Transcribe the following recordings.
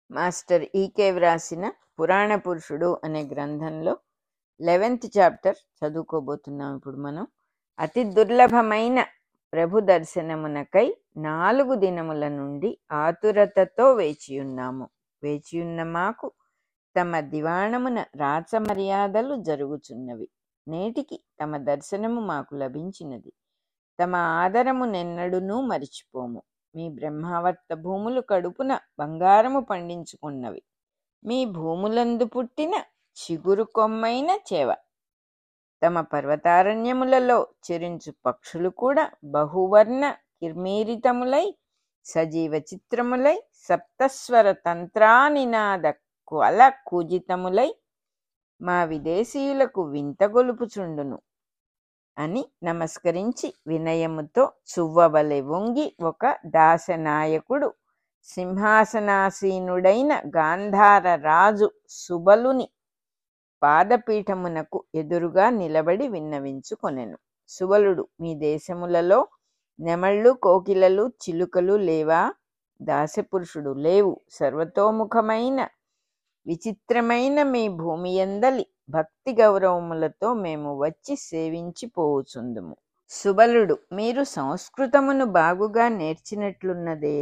master ఈకే వ్రాసిన పురాణ పురుషుడు అనే గ్రంథంలో లెవెంత్ చాప్టర్ చదువుకోబోతున్నాం ఇప్పుడు మనం అతి దుర్లభమైన ప్రభు దర్శనమునకై నాలుగు దినముల నుండి ఆతురతతో వేచియున్నాము వేచియున్న మాకు తమ దివాణమున రాచ మర్యాదలు జరుగుచున్నవి నేటికి తమ దర్శనము మాకు లభించినది తమ ఆదరము నెన్నడునూ మరిచిపోము మీ బ్రహ్మావర్త భూములు కడుపున బంగారము పండించుకున్నవి మీ భూములందు పుట్టిన చిగురు కొమ్మైన చేవ తమ పర్వతారణ్యములలో చెరించు పక్షులు కూడా బహువర్ణ కిర్మీరితములై సజీవ చిత్రములై సప్తస్వర తంత్రానినాద కొల కూజితములై మా విదేశీయులకు వింతగొలుపుచుండును అని నమస్కరించి వినయముతో చువ్వబలె వంగి ఒక దాసనాయకుడు సింహాసనాసీనుడైన గాంధార రాజు సుబలుని పాదపీఠమునకు ఎదురుగా నిలబడి విన్నవించుకొనెను సుబలుడు మీ దేశములలో నెమళ్ళు కోకిలలు చిలుకలు లేవా దాసపురుషుడు లేవు సర్వతోముఖమైన విచిత్రమైన మీ భూమి ఎందలి భక్తి గౌరవములతో మేము వచ్చి సేవించి పోవుచుందుము సుబలుడు మీరు సంస్కృతమును బాగుగా నేర్చినట్లున్నదే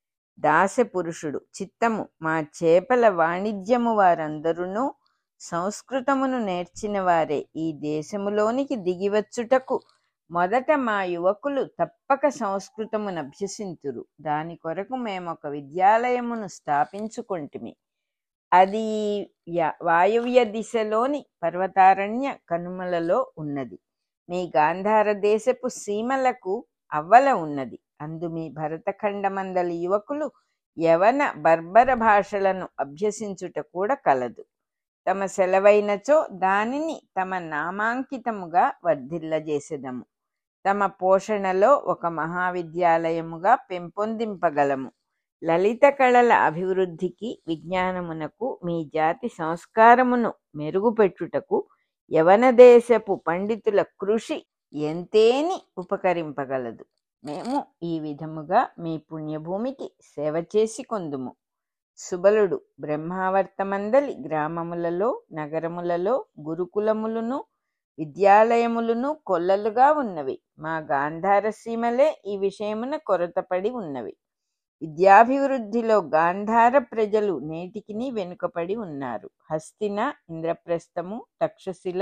దాసపురుషుడు చిత్తము మా చేపల వాణిజ్యము వారందరూ సంస్కృతమును నేర్చిన వారే ఈ దేశములోనికి దిగివచ్చుటకు మొదట మా యువకులు తప్పక సంస్కృతమును అభ్యసింతురు దాని కొరకు మేము ఒక విద్యాలయమును స్థాపించుకొంటిమి అది యా- వాయువ్య దిశలోని పర్వతారణ్య కనుమలలో ఉన్నది మీ గాంధార దేశపు సీమలకు అవ్వల ఉన్నది అందు మీ భరతఖండమందలి యువకులు యవన బర్బర భాషలను అభ్యసించుట కూడా కలదు తమ సెలవైనచో దానిని తమ నామాంకితముగా వర్ధిల్లజేసెదము తమ పోషణలో ఒక మహావిద్యాలయముగా పెంపొందింపగలము లలిత కళల అభివృద్ధికి విజ్ఞానమునకు మీ జాతి సంస్కారమును మెరుగుపెట్టుటకు యవన దేశపు పండితుల కృషి ఎంతేని ఉపకరింపగలదు మేము ఈ విధముగా మీ పుణ్యభూమికి సేవ చేసి కొందుము సుబలుడు బ్రహ్మావర్తమందలి గ్రామములలో నగరములలో గురుకులములను విద్యాలయములను కొల్లలుగా ఉన్నవి మా గాంధార సీమలే ఈ విషయమున కొరతపడి ఉన్నవి విద్యాభివృద్ధిలో గాంధార ప్రజలు నేటికిని వెనుకపడి ఉన్నారు హస్తిన ఇంద్రప్రస్థము తక్షశిల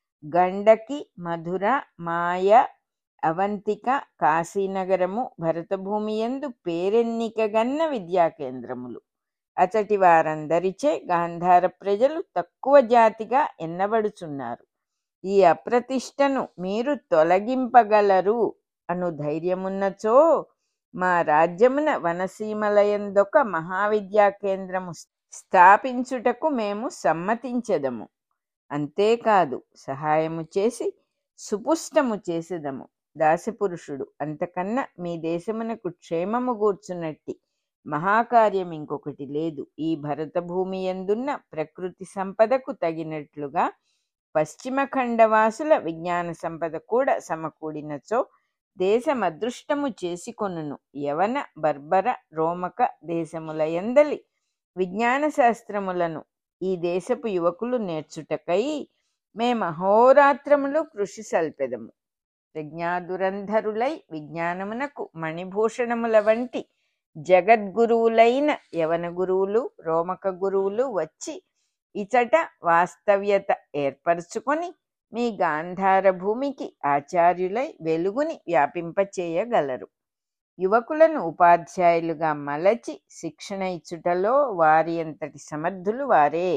గండకి మధుర మాయ అవంతిక కాశీనగరము భరతభూమి యందు పేరెన్నికగన్న విద్యా కేంద్రములు అచటి వారందరిచే గాంధార ప్రజలు తక్కువ జాతిగా ఎన్నబడుచున్నారు ఈ అప్రతిష్టను మీరు తొలగింపగలరు అను ధైర్యమున్నచో మా రాజ్యమున వనసీమలయందొక మహావిద్యా కేంద్రము స్థాపించుటకు మేము సమ్మతించెదము అంతేకాదు సహాయము చేసి సుపుష్టము చేసేదము దాసపురుషుడు అంతకన్నా మీ దేశమునకు క్షేమము గూర్చున్నట్టి మహాకార్యం ఇంకొకటి లేదు ఈ భరత భూమి ఎందున్న ప్రకృతి సంపదకు తగినట్లుగా పశ్చిమ ఖండవాసుల విజ్ఞాన సంపద కూడా సమకూడినచో దేశం అదృష్టము చేసుకొనును యవన బర్బర రోమక దేశముల ఎందలి విజ్ఞాన శాస్త్రములను ఈ దేశపు యువకులు నేర్చుటకై మేము అహోరాత్రములు కృషి సల్పెదము ప్రజ్ఞాదురంధరులై విజ్ఞానమునకు మణిభూషణముల వంటి జగద్గురువులైన యవన గురువులు రోమక గురువులు వచ్చి ఇచట వాస్తవ్యత ఏర్పరచుకొని మీ గాంధార భూమికి ఆచార్యులై వెలుగుని వ్యాపింపచేయగలరు యువకులను ఉపాధ్యాయులుగా మలచి శిక్షణ ఇచ్చుటలో వారి అంతటి సమర్థులు వారే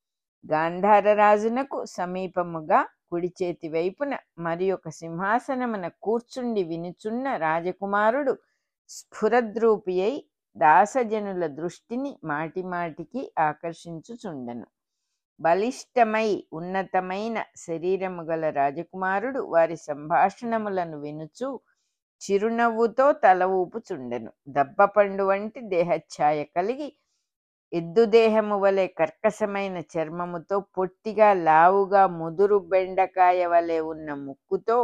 గాంధార రాజునకు సమీపముగా కుడి చేతి వైపున మరి ఒక సింహాసనమున కూర్చుండి వినుచున్న రాజకుమారుడు స్ఫురద్రూపి అయి దాసజనుల దృష్టిని మాటిమాటికి ఆకర్షించుచుండెను బలిష్టమై ఉన్నతమైన శరీరము గల రాజకుమారుడు వారి సంభాషణములను వినుచు చిరునవ్వుతో తల ఊపుచుండెను దబ్బపండు వంటి దేహఛాయ కలిగి ఎద్దు దేహము వలె కర్కశమైన చర్మముతో పొట్టిగా లావుగా ముదురు బెండకాయ వలె ఉన్న ముక్కుతో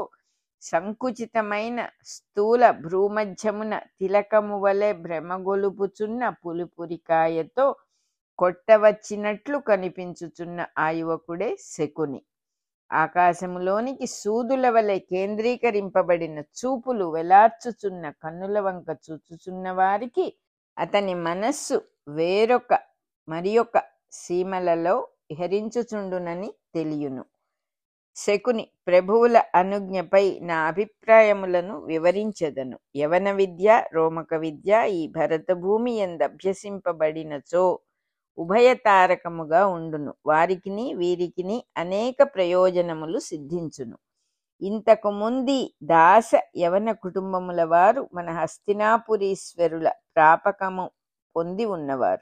సంకుచితమైన స్థూల భ్రూమధ్యమున తిలకము వలె భ్రమగొలుపుచున్న పులిపురికాయతో కొట్టవచ్చినట్లు కనిపించుచున్న ఆ యువకుడే శకుని ఆకాశములోనికి సూదుల వలె కేంద్రీకరింపబడిన చూపులు వెలార్చుచున్న కన్నుల వంక చూచుచున్న వారికి అతని మనస్సు వేరొక మరి ఒక సీమలలో విహరించుచుండునని తెలియను శకుని ప్రభువుల అనుజ్ఞపై నా అభిప్రాయములను వివరించెదను యవన విద్య రోమక విద్య ఈ భరత భూమి ఎందభ్యసింపబడినచో ఉభయతారకముగా ఉండును వారికిని వీరికిని అనేక ప్రయోజనములు సిద్ధించును ఇంతకు ముంది దాస యవన కుటుంబముల వారు మన హస్తినాపురీశ్వరుల ప్రాపకము పొంది ఉన్నవారు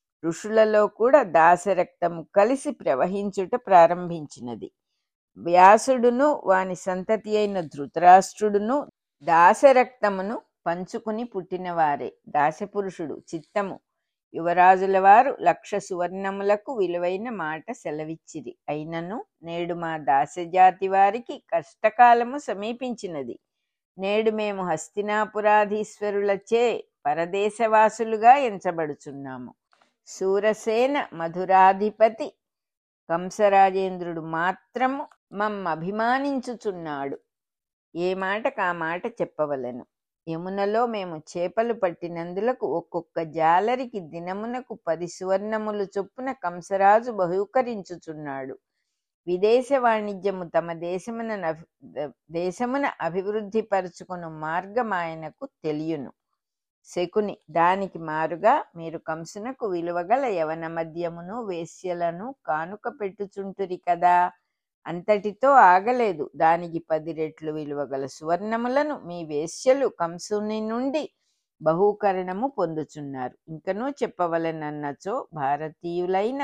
ఋషులలో కూడా దాసరక్తము కలిసి ప్రవహించుట ప్రారంభించినది వ్యాసుడును వాని సంతతి అయిన ధృతరాష్ట్రుడును దాసరక్తమును పంచుకుని పుట్టినవారే దాసపురుషుడు చిత్తము యువరాజుల వారు లక్ష సువర్ణములకు విలువైన మాట సెలవిచ్చిరి అయినను నేడు మా దాసజాతి వారికి కష్టకాలము సమీపించినది నేడు మేము హస్తినాపురాధీశ్వరులచే పరదేశవాసులుగా ఎంచబడుచున్నాము శూరసేన మధురాధిపతి కంసరాజేంద్రుడు మాత్రము మమ్మ అభిమానించుచున్నాడు ఏ మాటకు ఆ మాట చెప్పవలెను యమునలో మేము చేపలు పట్టినందులకు ఒక్కొక్క జాలరికి దినమునకు పది సువర్ణములు చొప్పున కంసరాజు బహుకరించుచున్నాడు విదేశ వాణిజ్యము తమ దేశమున నభి- దేశమున అభివృద్ధి పరుచుకుని మార్గం ఆయనకు తెలియను శకుని దానికి మారుగా మీరు కంసునకు విలువగల యవన మద్యమును వేశ్యలను కానుక పెట్టుచుంటురి కదా అంతటితో ఆగలేదు దానికి పది రెట్లు విలువగల సువర్ణములను మీ వేశ్యలు కంసుని నుండి బహూకరణము పొందుచున్నారు ఇంకనూ చెప్పవలెనన్నచో భారతీయులైన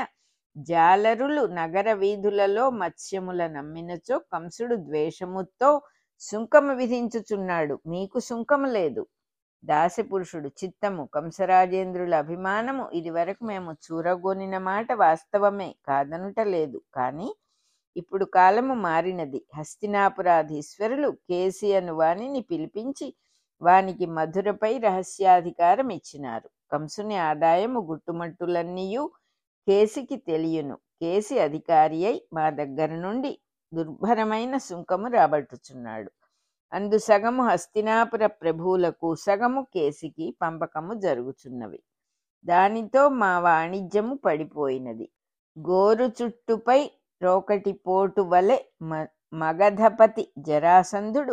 జాలరులు నగర వీధులలో మత్స్యముల నమ్మినచో కంసుడు ద్వేషముతో సుంకము విధించుచున్నాడు మీకు సుంకము లేదు దాసపురుషుడు చిత్తము కంసరాజేంద్రుల అభిమానము ఇది వరకు మేము చూరగొనిన మాట వాస్తవమే కాదనుట లేదు కానీ ఇప్పుడు కాలము మారినది హస్తినాపురాధీశ్వరులు కేసి అను వాణిని పిలిపించి వానికి మధురపై రహస్యాధికారం ఇచ్చినారు కంసుని ఆదాయము గుట్టుమట్టులన్నీయు కేసికి తెలియను కేసి అధికారి అయి మా దగ్గర నుండి దుర్భరమైన సుంకము రాబట్టుచున్నాడు అందు సగము హస్తినాపుర ప్రభువులకు సగము కేసికి పంపకము జరుగుచున్నవి దానితో మా వాణిజ్యము పడిపోయినది గోరు చుట్టుపై రోకటి పోటు వలె మ- మగధపతి జరాసంధుడు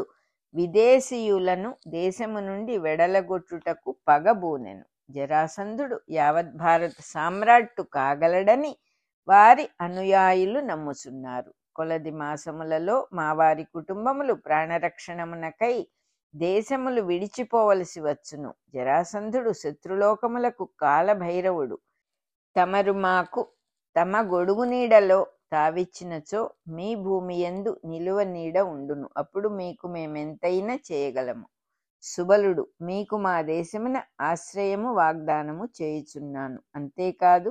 విదేశీయులను దేశము నుండి వెడలగొట్టుటకు పగబూనెను జరాసంధుడు యావత్ భారత సామ్రాట్టు కాగలడని వారి అనుయాయులు నమ్ముచున్నారు కొలది మాసములలో మా వారి కుటుంబములు ప్రాణరక్షణమునకై దేశములు విడిచిపోవలసి వచ్చును జరాసంధుడు శత్రులోకములకు కాలభైరవుడు తమరు మాకు తమ గొడుగు నీడలో తావిచ్చినచో మీ భూమి యందు నిలువ నీడ ఉండును అప్పుడు మీకు మేమెంతైనా చేయగలము సుబలుడు మీకు మా దేశమున ఆశ్రయము వాగ్దానము చేయుచున్నాను అంతేకాదు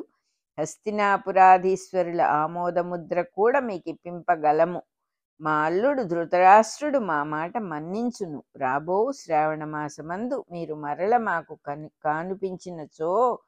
హస్తినాపురాధీశ్వరుల ఆమోదముద్ర కూడా మీకు ఇప్పింపగలము మా అల్లుడు ధృతరాష్ట్రుడు మా మాట మన్నించును రాబో శ్రావణ మాసమందు మీరు మరల మాకు కను కానుపించినచో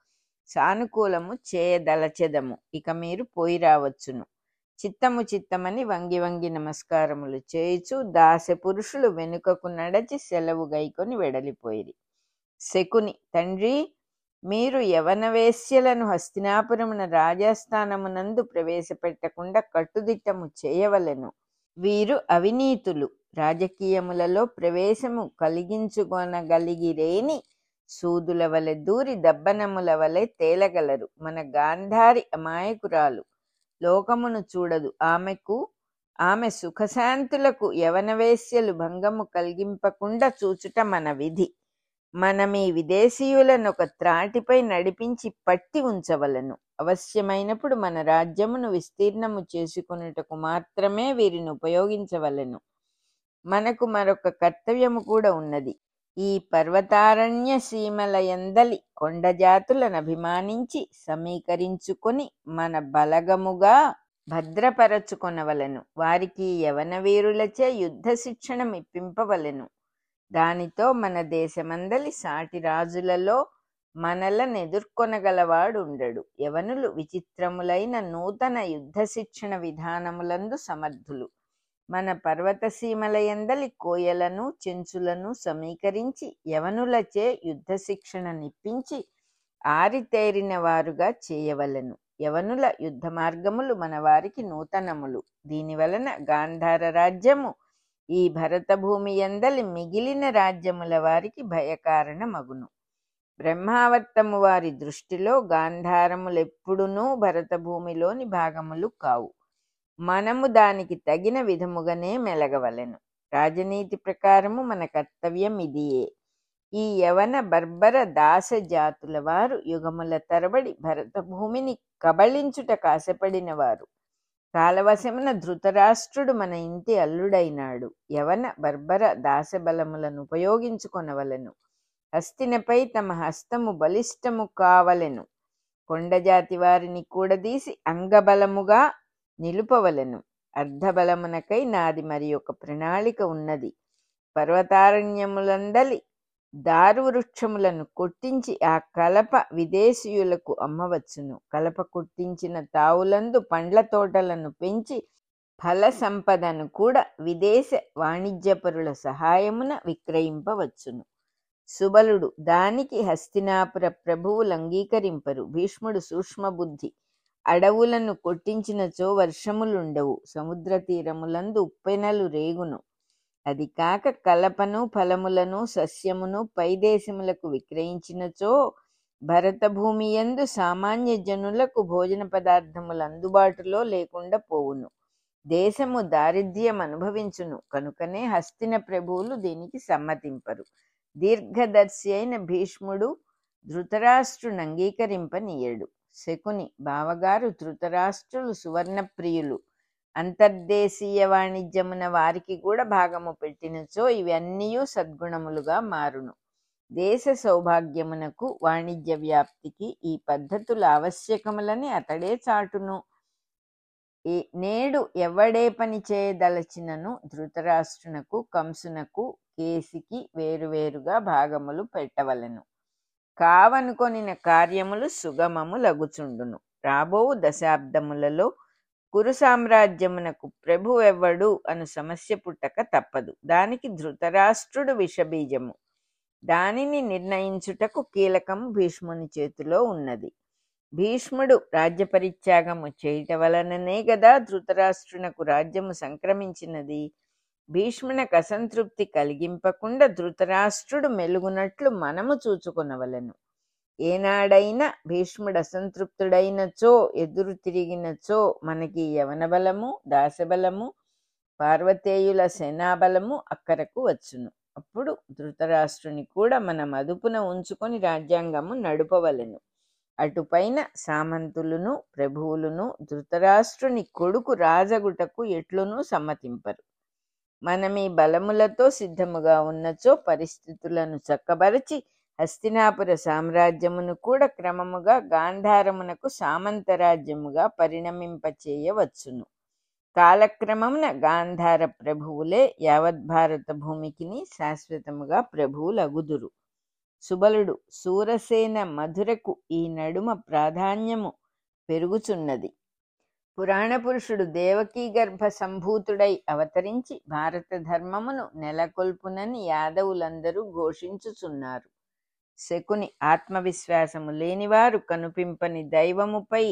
సానుకూలము చేయదలచెదము ఇక మీరు పోయి రావచ్చును చిత్తము చిత్తమని వంగి వంగి నమస్కారములు చేయుచు దాస పురుషులు వెనుకకు నడచి సెలవు గైకొని వెడలిపోయిరి శకుని తండ్రి మీరు యవన వేశ్యలను హస్తినాపురమున రాజస్థానమునందు ప్రవేశపెట్టకుండా కట్టుదిట్టము చేయవలెను వీరు అవినీతులు రాజకీయములలో ప్రవేశము కలిగించుకొనగలిగిరేని సూదుల వలె దూరి దబ్బనముల వలె తేలగలరు మన గాంధారి అమాయకురాలు లోకమును చూడదు ఆమెకు ఆమె సుఖశాంతులకు యవనవేశ్యలు భంగము కలిగింపకుండా చూచుట మన విధి మనం ఈ విదేశీయులను ఒక త్రాటిపై నడిపించి పట్టి ఉంచవలను అవశ్యమైనప్పుడు మన రాజ్యమును విస్తీర్ణము చేసుకొనుటకు మాత్రమే వీరిని ఉపయోగించవలెను మనకు మరొక కర్తవ్యము కూడా ఉన్నది ఈ పర్వతారణ్య సీమలయందలి కొండ జాతులను అభిమానించి సమీకరించుకొని మన బలగముగా భద్రపరచుకొనవలెను వారికి యవన వీరులచే యుద్ధ శిక్షణ ఇప్పింపవలెను దానితో మన దేశమందలి సాటి రాజులలో మనలను ఎదుర్కొనగలవాడుండడు యవనులు విచిత్రములైన నూతన యుద్ధ శిక్షణ విధానములందు సమర్థులు మన పర్వతసీమలయందలి కోయలను చెంచులను సమీకరించి యవనులచే యుద్ధ శిక్షణ నిప్పించి ఆరితేరిన వారుగా చేయవలెను యవనుల యుద్ధ మార్గములు మన వారికి నూతనములు దీనివలన గాంధార రాజ్యము ఈ భరత భూమి ఎందలి మిగిలిన రాజ్యముల వారికి భయకారణమగును బ్రహ్మావర్తము వారి దృష్టిలో గాంధారములెప్పుడునూ భరత భూమిలోని భాగములు కావు మనము దానికి తగిన విధముగానే మెలగవలెను రాజనీతి ప్రకారము మన కర్తవ్యం ఇదియే ఈ యవన బర్బర దాస జాతుల వారు యుగముల తరబడి భరత భూమిని కబళించుట కాసపడిన వారు కాలవశమున ధృతరాష్ట్రుడు మన ఇంటి అల్లుడైనాడు యవన బర్బర దాసబలములను ఉపయోగించుకొనవలెను హస్తినపై తమ హస్తము బలిష్టము కావలెను కొండజాతి వారిని కూడదీసి అంగబలముగా నిలుపవలెను అర్ధబలమునకై నాది మరి ఒక ప్రణాళిక ఉన్నది పర్వతారణ్యములందలి దారు వృక్షములను కొట్టించి ఆ కలప విదేశీయులకు అమ్మవచ్చును కలప కొట్టించిన తావులందు పండ్ల తోటలను పెంచి ఫల సంపదను కూడా విదేశ వాణిజ్యపరుల సహాయమున విక్రయింపవచ్చును సుబలుడు దానికి హస్తినాపుర ప్రభువులు అంగీకరింపరు భీష్ముడు సూక్ష్మబుద్ధి అడవులను కొట్టించినచో వర్షములుండవు సముద్ర తీరములందు ఉప్పెనలు రేగును అది కాక కలపను ఫలములను సస్యమును పై దేశములకు విక్రయించినచో భరత భూమి యందు సామాన్య జనులకు భోజన పదార్థములు అందుబాటులో లేకుండా పోవును దేశము దారిద్ర్యం అనుభవించును కనుకనే హస్తిన ప్రభువులు దీనికి సమ్మతింపరు దీర్ఘదర్శి అయిన భీష్ముడు ధృతరాష్ట్రుని అంగీకరింపనీయడు శకుని బావగారు ధృతరాష్ట్రులు సువర్ణప్రియులు అంతర్దేశీయ వాణిజ్యమున వారికి కూడా భాగము పెట్టినచో ఇవన్నీ సద్గుణములుగా మారును దేశ సౌభాగ్యమునకు వాణిజ్య వ్యాప్తికి ఈ పద్ధతులు ఆవశ్యకములని అతడే చాటును ఈ నేడు ఎవడే పని చేయదలచినను ధృతరాష్ట్రునకు కంసునకు కేసికి వేరువేరుగా భాగములు పెట్టవలెను కావనుకొనిన కార్యములు సుగమము లగుచుండును రాబోవు దశాబ్దములలో కురు సామ్రాజ్యమునకు ప్రభువెవ్వడు అను సమస్య పుట్టక తప్పదు దానికి ధృతరాష్ట్రుడు విషబీజము దానిని నిర్ణయించుటకు కీలకము భీష్ముని చేతిలో ఉన్నది భీష్ముడు రాజ్యపరిత్యాగము చేయుట వలననే గదా ధృతరాష్ట్రునకు రాజ్యము సంక్రమించినది భీష్మునకు అసంతృప్తి కలిగింపకుండా ధృతరాష్ట్రుడు మెలుగునట్లు మనము చూచుకొనవలెను ఏనాడైనా భీష్ముడు అసంతృప్తుడైనచో ఎదురు తిరిగినచో మనకి యవన బలము దాసబలము పార్వతేయుల సేనాబలము అక్కరకు వచ్చును అప్పుడు ధృతరాష్ట్రుని కూడా మనం అదుపున ఉంచుకొని రాజ్యాంగము నడుపవలెను అటుపైన సామంతులును ప్రభువులును ధృతరాష్ట్రుని కొడుకు రాజగుటకు ఎట్లునూ సమ్మతింపరు మనం ఈ బలములతో సిద్ధముగా ఉన్నచో పరిస్థితులను చక్కబరచి హస్తినాపుర సామ్రాజ్యమును కూడా క్రమముగా గాంధారమునకు సామంతరాజ్యముగా పరిణమింపచేయవచ్చును కాలక్రమమున గాంధార ప్రభువులే యావత్ భారత భూమికిని శాశ్వతముగా ప్రభువులగుదురు సుబలుడు సూరసేన మధురకు ఈ నడుమ ప్రాధాన్యము పెరుగుచున్నది పురాణ పురుషుడు దేవకీ గర్భ సంభూతుడై అవతరించి భారత ధర్మమును నెలకొల్పునని యాదవులందరూ ఘోషించుచున్నారు శకుని ఆత్మవిశ్వాసము లేనివారు కనుపింపని దైవముపై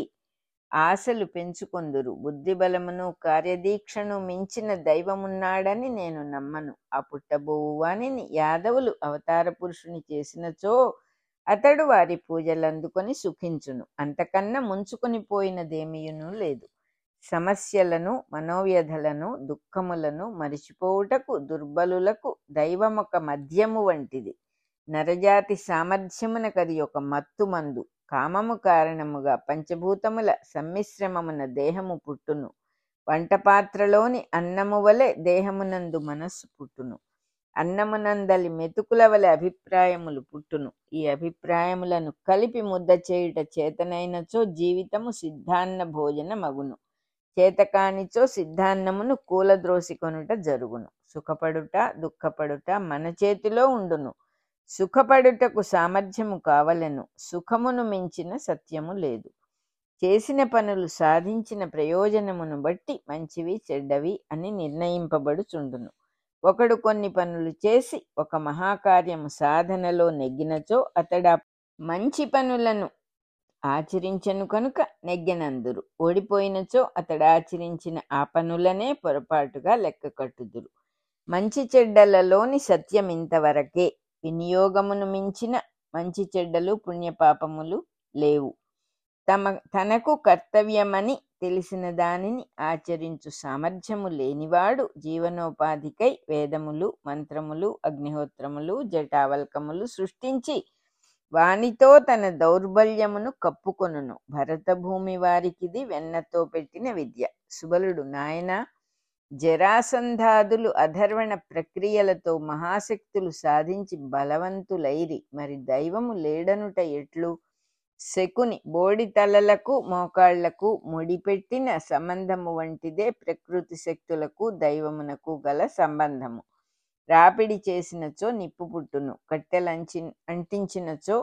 ఆశలు పెంచుకొందురు బుద్ధిబలమును కార్యదీక్షను మించిన దైవమున్నాడని నేను నమ్మను ఆ పుట్టబోవు వాణిని యాదవులు అవతార పురుషుని చేసినచో అతడు వారి పూజలు అందుకొని సుఖించును అంతకన్నా ముంచుకొని పోయినదేమీయును లేదు సమస్యలను మనోవ్యధలను దుఃఖములను మరిచిపోవుటకు దుర్బలులకు దైవమొక మద్యము వంటిది నరజాతి సామర్థ్యమునకది ఒక మత్తు మందు కామము కారణముగా పంచభూతముల సమ్మిశ్రమమున దేహము పుట్టును వంట పాత్రలోని అన్నము వలె దేహమునందు మనస్సు పుట్టును అన్నమునందలి మెతుకుల వలె అభిప్రాయములు పుట్టును ఈ అభిప్రాయములను కలిపి ముద్ద చేయుట చేతనైనచో జీవితము సిద్ధాన్న భోజన మగును చేతకానిచో సిద్ధాన్నమును కూలద్రోసి కొనుట జరుగును సుఖపడుట దుఃఖపడుట మన చేతిలో ఉండును సుఖపడుటకు సామర్థ్యము కావలను సుఖమును మించిన సత్యము లేదు చేసిన పనులు సాధించిన ప్రయోజనమును బట్టి మంచివి చెడ్డవి అని నిర్ణయింపబడుచుండును ఒకడు కొన్ని పనులు చేసి ఒక మహాకార్యము సాధనలో నెగ్గినచో అతడు మంచి పనులను ఆచరించను కనుక నెగ్గెనందురు ఓడిపోయినచో అతడు ఆచరించిన ఆ పనులనే పొరపాటుగా లెక్క కట్టుదురు మంచి చెడ్డలలోని సత్యం ఇంతవరకే వినియోగమును మించిన మంచి చెడ్డలు పుణ్యపాపములు లేవు తమ తనకు కర్తవ్యమని తెలిసిన దానిని ఆచరించు సామర్థ్యము లేనివాడు జీవనోపాధికై వేదములు మంత్రములు అగ్నిహోత్రములు జటావల్కములు సృష్టించి వానితో తన దౌర్బల్యమును కప్పుకొనును భరతభూమి వారికిది వెన్నతో పెట్టిన విద్య సుబలుడు నాయన జరాసంధాదులు అధర్వణ ప్రక్రియలతో మహాశక్తులు సాధించి బలవంతులైరి మరి దైవము లేడనుట ఎట్లు శకుని బోడి తలలకు మోకాళ్లకు ముడిపెట్టిన సంబంధము వంటిదే ప్రకృతి శక్తులకు దైవమునకు గల సంబంధము రాపిడి చేసినచో నిప్పు పుట్టును కట్టెలంచి అంటించినచో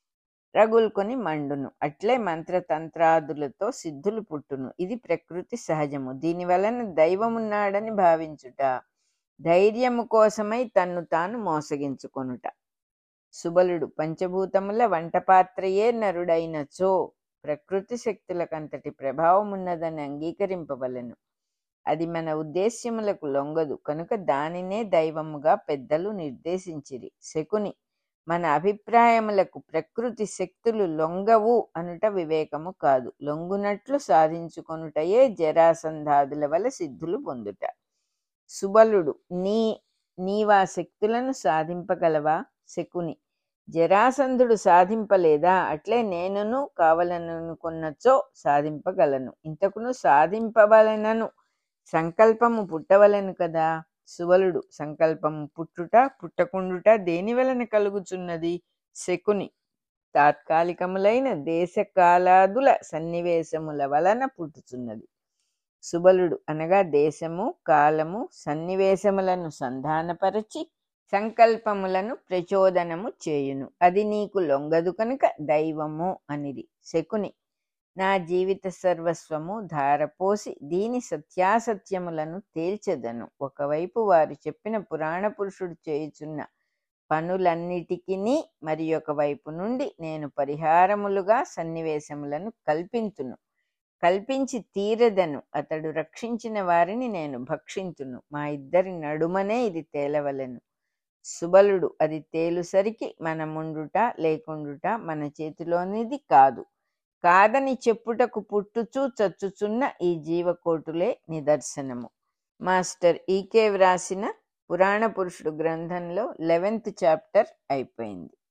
రగులుకొని మండును అట్లే మంత్రతంత్రాదులతో సిద్ధులు పుట్టును ఇది ప్రకృతి సహజము దీని వలన దైవమున్నాడని భావించుట ధైర్యము కోసమై తన్ను తాను మోసగించుకొనుట సుబలుడు పంచభూతముల వంటపాత్రయే నరుడైనచో ప్రకృతి శక్తులకంతటి ప్రభావమున్నదని అంగీకరింపవలను అది మన ఉద్దేశ్యములకు లొంగదు కనుక దానినే దైవముగా పెద్దలు నిర్దేశించిరి శకుని మన అభిప్రాయములకు ప్రకృతి శక్తులు లొంగవు అనుట వివేకము కాదు లొంగునట్లు సాధించుకొనుటయే జరాసంధాదుల వల్ల సిద్ధులు పొందుట సుబలుడు నీ నీవా శక్తులను సాధింపగలవా శకుని జరాసంధుడు సాధింపలేదా అట్లే నేనును కావలననుకున్నచో సాధింపగలను ఇంతకును సాధింపవలనను సంకల్పము పుట్టవలను కదా సువలుడు సంకల్పము పుట్టుట పుట్టకుండుట దేని వలన కలుగుచున్నది శకుని తాత్కాలికములైన దేశకాలాదుల సన్నివేశముల వలన పుట్టుచున్నది సుబలుడు అనగా దేశము కాలము సన్నివేశములను సంధానపరచి సంకల్పములను ప్రచోదనము చేయును అది నీకు లొంగదు కనుక దైవము అనిది శకుని నా జీవిత సర్వస్వము ధారపోసి దీని సత్యాసత్యములను తేల్చెదను ఒకవైపు వారు చెప్పిన పురాణ పురుషుడు చేయుచున్న పనులన్నిటికీ మరి ఒక వైపు నుండి నేను పరిహారములుగా సన్నివేశములను కల్పింతును కల్పించి తీరదను అతడు రక్షించిన వారిని నేను భక్షింతును మా ఇద్దరి నడుమనే ఇది తేలవలెను సుబలుడు అది తేలుసరికి మన ముండుట లేకుండుట మన చేతిలోనిది కాదు కాదని చెప్పుటకు పుట్టుచూ చచ్చుచున్న ఈ జీవకోటులే నిదర్శనము మాస్టర్ ఈకే వ్రాసిన పురాణ పురుషుడు గ్రంథంలో లెవెన్త్ చాప్టర్ అయిపోయింది